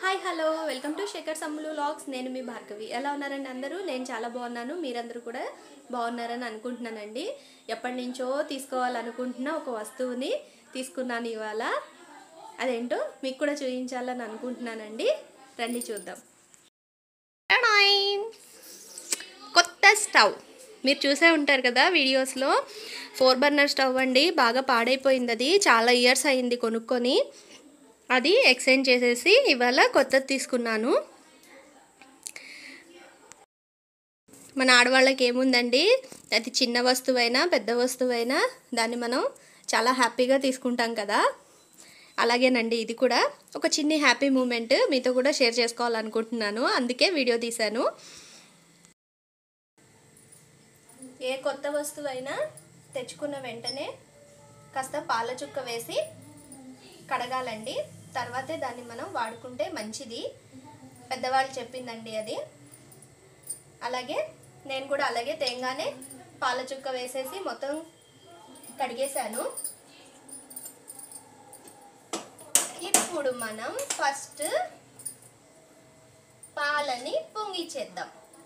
Hi hello welcome to Shekhar Sammulu logs నేను మీ భార్గవి ఎలా ఉన్నారండి అందరూ నేను చాలా బాగున్నాను మీరందరూ కూడా బాగున్నారని అనుకుంటున్నానండి ఎప్పటి నుంచో తీసుకోవాలనుకుంటున్న ఒక వస్తువుని తీసుకున్నాను ఇవాళ అదేంటో మీకు కూడా చూపించాలని అనుకుంటున్నానండి రండి చూద్దాం టడాయ్! కొత్త స్టవ్ మీరు చూసే ఉంటారు కదా వీడియోస్లో ఫోర్ బర్నర్ స్టవ్ అండి బాగా పాడైపోయింది అది చాలా ఇయర్స్ అయింది కొనుక్కొని అది ఎక్స్చేంజ్ చేసేసి ఇవాళ కొత్తది తీసుకున్నాను మన ఆడవాళ్ళకి ఏముందండి అది చిన్న వస్తువైనా పెద్ద వస్తువైనా దాన్ని మనం చాలా హ్యాపీగా తీసుకుంటాం కదా అలాగేనండి ఇది కూడా ఒక చిన్ని హ్యాపీ మూమెంట్ మీతో కూడా షేర్ చేసుకోవాలనుకుంటున్నాను అందుకే వీడియో తీశాను ఏ కొత్త వస్తువైనా తెచ్చుకున్న వెంటనే కాస్త పాల చుక్క వేసి కడగాలండి తర్వాతే దాన్ని మనం వాడుకుంటే మంచిది పెద్దవాళ్ళు చెప్పిందండి అది అలాగే నేను కూడా అలాగే తేంగానే పాల చుక్క వేసేసి మొత్తం కడిగేశాను ఇప్పుడు మనం ఫస్ట్ పాలని పొంగిచ్చేద్దాం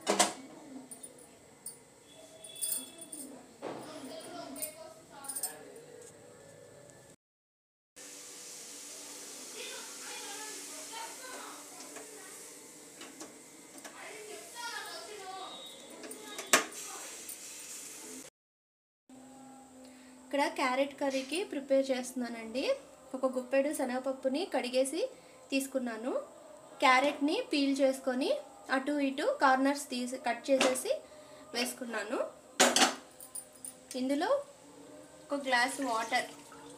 ఇక్కడ క్యారెట్ కర్రీకి ప్రిపేర్ చేస్తున్నానండి ఒక గుప్పెడు శనగపప్పుని కడిగేసి తీసుకున్నాను క్యారెట్ని పీల్ చేసుకొని అటు ఇటు కార్నర్స్ తీసి కట్ చేసేసి వేసుకున్నాను ఇందులో ఒక గ్లాస్ వాటర్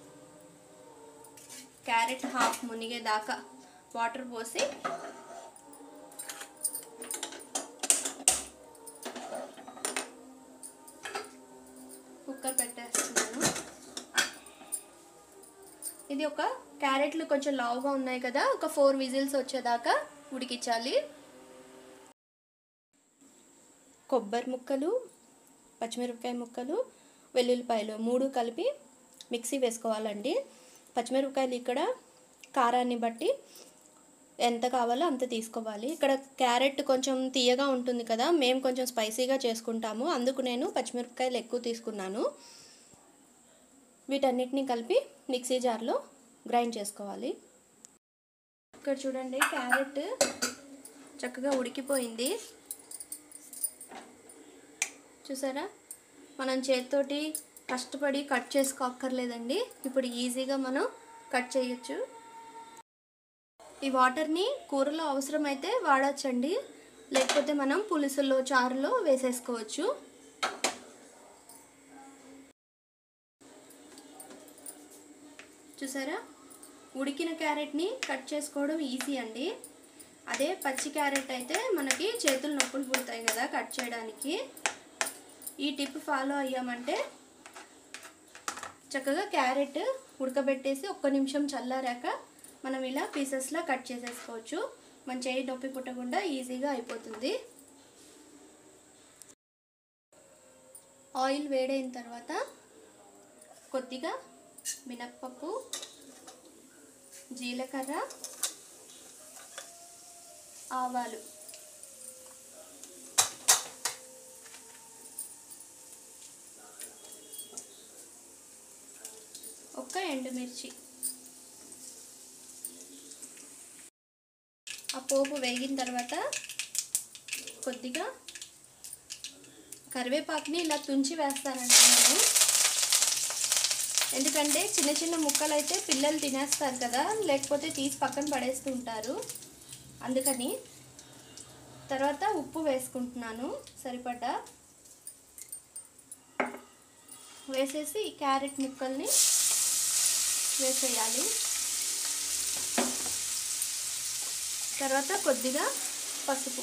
క్యారెట్ హాఫ్ మునిగేదాకా వాటర్ పోసి కుక్కర్ పెట్టేస్తున్నాను ఇది ఒక క్యారెట్లు కొంచెం లావుగా ఉన్నాయి కదా ఒక ఫోర్ విజిల్స్ వచ్చేదాకా ఉడికించాలి కొబ్బరి ముక్కలు పచ్చిమిరపకాయ ముక్కలు వెల్లుల్లిపాయలు మూడు కలిపి మిక్సీ వేసుకోవాలండి పచ్చిమిరపకాయలు ఇక్కడ కారాన్ని బట్టి ఎంత కావాలో అంత తీసుకోవాలి ఇక్కడ క్యారెట్ కొంచెం తీయగా ఉంటుంది కదా మేము కొంచెం స్పైసీగా చేసుకుంటాము అందుకు నేను పచ్చిమిరపకాయలు ఎక్కువ తీసుకున్నాను వీటన్నిటిని కలిపి మిక్సీ జార్లో గ్రైండ్ చేసుకోవాలి ఇక్కడ చూడండి క్యారెట్ చక్కగా ఉడికిపోయింది చూసారా మనం చేతితోటి కష్టపడి కట్ చేసుకోక్కర్లేదండి ఇప్పుడు ఈజీగా మనం కట్ చేయొచ్చు ఈ వాటర్ని కూరలో అవసరమైతే వాడచ్చండి లేకపోతే మనం పులుసులో చారులో వేసేసుకోవచ్చు చూసారా ఉడికిన క్యారెట్ని కట్ చేసుకోవడం ఈజీ అండి అదే పచ్చి క్యారెట్ అయితే మనకి చేతులు నొప్పులు పుడతాయి కదా కట్ చేయడానికి ఈ టిప్ ఫాలో అయ్యామంటే చక్కగా క్యారెట్ ఉడకబెట్టేసి ఒక్క నిమిషం చల్లారాక మనం ఇలా పీసెస్లా కట్ చేసేసుకోవచ్చు మన చేయి నొప్పి పుట్టకుండా ఈజీగా అయిపోతుంది ఆయిల్ వేడైన తర్వాత కొద్దిగా మినప్పప్పు జీలకర్ర ఆవాలు ఒక్క ఎండుమిర్చి ఆ పోపు వేగిన తర్వాత కొద్దిగా కరివేపాకుని ఇలా తుంచి వేస్తానండి నేను ఎందుకంటే చిన్న చిన్న ముక్కలు అయితే పిల్లలు తినేస్తారు కదా లేకపోతే తీసి పక్కన పడేస్తూ ఉంటారు అందుకని తర్వాత ఉప్పు వేసుకుంటున్నాను సరిపడ్డా వేసేసి ఈ క్యారెట్ ముక్కల్ని వేసేయాలి తర్వాత కొద్దిగా పసుపు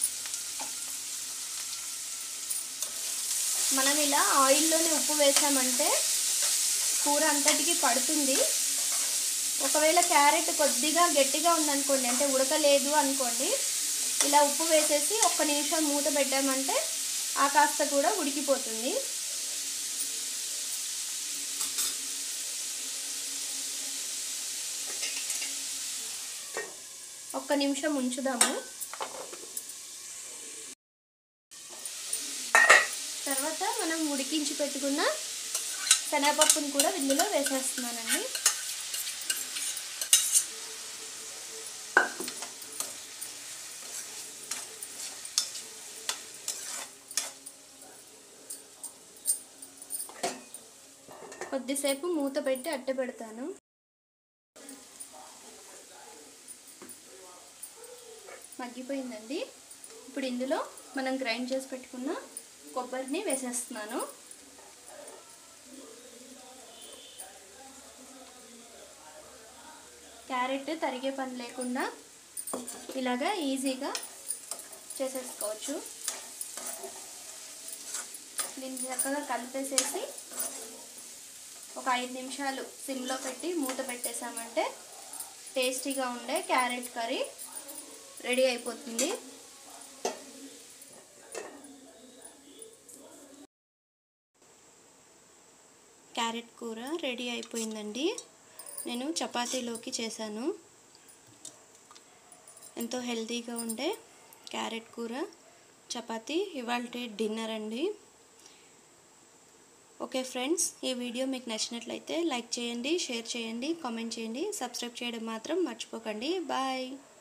మనం ఇలా ఆయిల్లోనే ఉప్పు వేసామంటే కూర అంతటికి పడుతుంది ఒకవేళ క్యారెట్ కొద్దిగా గట్టిగా ఉందనుకోండి అంటే ఉడకలేదు అనుకోండి ఇలా ఉప్పు వేసేసి ఒక్క నిమిషం మూత పెట్టామంటే ఆ కాస్త కూడా ఉడికిపోతుంది ఒక ఒక్క నిమిషం ఉంచుదాము తర్వాత మనం ఉడికించి పెట్టుకున్న శనగపప్పును కూడా ఇందులో వేసేస్తున్నానండి కొద్దిసేపు మూత పెట్టి అట్టె పెడతాను మగ్గిపోయిందండి ఇప్పుడు ఇందులో మనం గ్రైండ్ చేసి పెట్టుకున్న కొబ్బరిని వేసేస్తున్నాను క్యారెట్ తరిగే పని లేకుండా ఇలాగా ఈజీగా చేసేసుకోవచ్చు దీన్ని చక్కగా కలిపేసేసి ఒక ఐదు నిమిషాలు సిమ్లో పెట్టి మూత పెట్టేసామంటే టేస్టీగా ఉండే క్యారెట్ కర్రీ రెడీ అయిపోతుంది క్యారెట్ కూర రెడీ అయిపోయిందండి నేను చపాతీలోకి చేశాను ఎంతో హెల్తీగా ఉండే క్యారెట్ కూర చపాతీ ఇవాళ డిన్నర్ అండి ఓకే ఫ్రెండ్స్ ఈ వీడియో మీకు నచ్చినట్లయితే లైక్ చేయండి షేర్ చేయండి కామెంట్ చేయండి సబ్స్క్రైబ్ చేయడం మాత్రం మర్చిపోకండి బాయ్